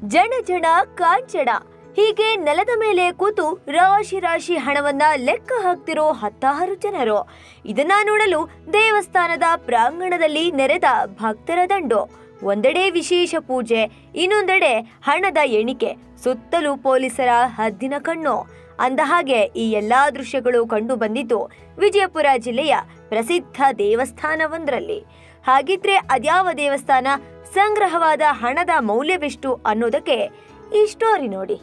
ಜನ ಜನ ಕಾಂಚನ ಹೀಗೆ ನೆಲದ ಮೇಲೆ ಕೂತು ರಾಶಿ ರಾಶಿ ಹಣವನ್ನ ಲೆಕ್ಕ ಹಾಕ್ತಿರೋ ಹತ್ತಾರು ಜನರು ಇದನ್ನ ನೋಡಲು ದೇವಸ್ಥಾನದ ಪ್ರಾಂಗಣದಲ್ಲಿ ನೆರೆದ ಭಕ್ತರ ದಂಡು ಒಂದೆಡೆ ವಿಶೇಷ ಪೂಜೆ ಇನ್ನೊಂದೆಡೆ ಹಣದ ಎಣಿಕೆ ಸುತ್ತಲೂ ಪೊಲೀಸರ ಹದ್ದಿನ ಕಣ್ಣು ಅಂದಹಾಗೆ ಈ ಎಲ್ಲಾ ದೃಶ್ಯಗಳು ಕಂಡು ಬಂದಿದ್ದು ವಿಜಯಪುರ ಜಿಲ್ಲೆಯ ಪ್ರಸಿದ್ಧ ದೇವಸ್ಥಾನವೊಂದರಲ್ಲಿ ಹಾಗಿದ್ರೆ ಅದ್ಯಾವ ದೇವಸ್ಥಾನ ಸಂಗ್ರಹವಾದ ಹಣದ ಮೌಲ್ಯವೆಷ್ಟು ಅನ್ನೋದಕ್ಕೆ ಈ ಸ್ಟೋರಿ ನೋಡಿ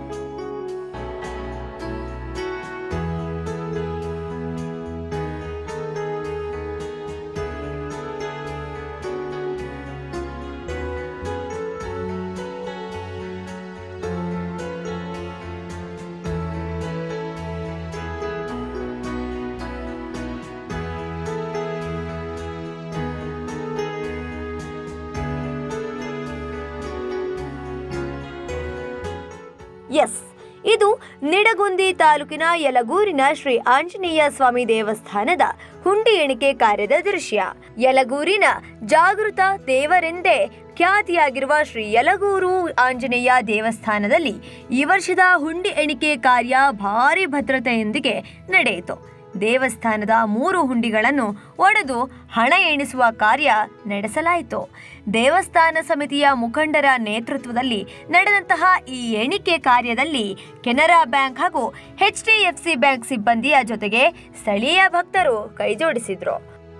ಎಸ್ ಇದು ನಿಡಗುಂದಿ ತಾಲೂಕಿನ ಯಲಗೂರಿನ ಶ್ರೀ ಆಂಜನೇಯ ಸ್ವಾಮಿ ದೇವಸ್ಥಾನದ ಹುಂಡಿ ಎಣಿಕೆ ಕಾರ್ಯದ ದೃಶ್ಯ ಯಲಗೂರಿನ ಜಾಗೃತ ದೇವರೆಂದೇ ಖ್ಯಾತಿಯಾಗಿರುವ ಶ್ರೀ ಯಲಗೂರು ಆಂಜನೇಯ ದೇವಸ್ಥಾನದಲ್ಲಿ ಈ ವರ್ಷದ ಹುಂಡಿ ಎಣಿಕೆ ಕಾರ್ಯ ಭಾರಿ ಭದ್ರತೆಯೊಂದಿಗೆ ನಡೆಯಿತು ದೇವಸ್ಥಾನದ ಮೂರು ಹುಂಡಿಗಳನ್ನು ಒಡೆದು ಹಣ ಎಣಿಸುವ ಕಾರ್ಯ ನಡೆಸಲಾಯಿತು ದೇವಸ್ಥಾನ ಸಮಿತಿಯ ಮುಖಂಡರ ನೇತೃತ್ವದಲ್ಲಿ ನಡೆದಂತಹ ಈ ಎಣಿಕೆ ಕಾರ್ಯದಲ್ಲಿ ಕೆನರಾ ಬ್ಯಾಂಕ್ ಹಾಗೂ ಎಚ್ಡಿಎಫ್ಸಿ ಬ್ಯಾಂಕ್ ಸಿಬ್ಬಂದಿಯ ಜೊತೆಗೆ ಸ್ಥಳೀಯ ಭಕ್ತರು ಕೈಜೋಡಿಸಿದ್ರು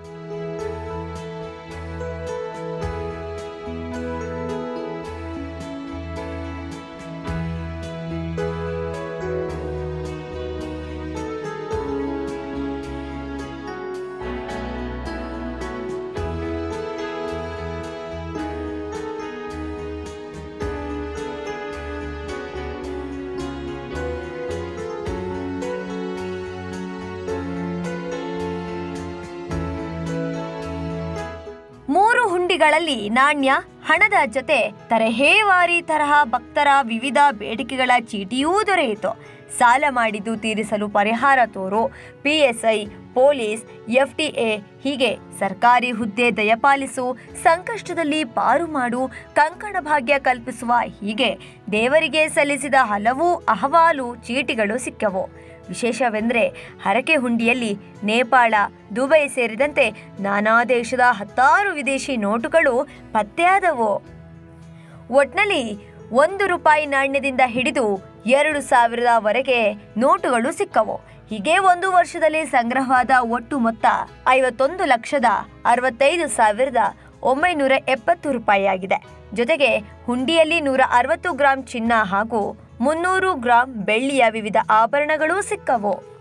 ಮೂರು ಹುಂಡಿಗಳಲ್ಲಿ ನಾಣ್ಯ ಹಣದ ಜೊತೆ ತರಹೇವಾರಿ ತರಹ ಭಕ್ತರ ವಿವಿಧ ಬೇಡಿಕೆಗಳ ಚೀಟಿಯೂ ದೊರೆಯಿತು ಸಾಲ ಮಾಡಿದ್ದು ತೀರಿಸಲು ಪರಿಹಾರ ತೋರು ಪಿಎಸ್ಐ ಪೊಲೀಸ್ ಎಫ್ಟಿಎ ಹೀಗೆ ಸರ್ಕಾರಿ ಹುದ್ದೆ ದಯಪಾಲಿಸು ಸಂಕಷ್ಟದಲ್ಲಿ ಪಾರು ಮಾಡು ಕಂಕಣ ಭಾಗ್ಯ ಕಲ್ಪಿಸುವ ಹೀಗೆ ದೇವರಿಗೆ ಸಲ್ಲಿಸಿದ ಹಲವು ಅಹವಾಲು ಚೀಟಿಗಳು ಸಿಕ್ಕವು ವಿಶೇಷವೆಂದರೆ ಹರಕೆ ಹುಂಡಿಯಲ್ಲಿ ನೇಪಾಳ ದುಬೈ ಸೇರಿದಂತೆ ನಾನಾ ದೇಶದ ಹತ್ತಾರು ವಿದೇಶಿ ನೋಟುಗಳು ಪತ್ತೆಯಾದವು ಒಟ್ನಲ್ಲಿ ಒಂದು ರೂಪಾಯಿ ನಾಣ್ಯದಿಂದ ಹಿಡಿದು ಎರಡು ಸಾವಿರದವರೆಗೆ ನೋಟುಗಳು ಸಿಕ್ಕವು ಹೀಗೆ ಒಂದು ವರ್ಷದಲ್ಲಿ ಸಂಗ್ರಹವಾದ ಒಟ್ಟು ಮೊತ್ತ ಐವತ್ತೊಂದು ಲಕ್ಷದ ಅರವತ್ತೈದು ಸಾವಿರದ ಒಂಬೈನೂರ ಎಪ್ಪತ್ತು ರೂಪಾಯಿಯಾಗಿದೆ ಜೊತೆಗೆ ಹುಂಡಿಯಲ್ಲಿ ನೂರ ಅರವತ್ತು ಗ್ರಾಂ ಚಿನ್ನ ಹಾಗೂ ಮುನ್ನೂರು ಗ್ರಾಂ ಬೆಳ್ಳಿಯ ವಿವಿಧ ಆಭರಣಗಳೂ ಸಿಕ್ಕವು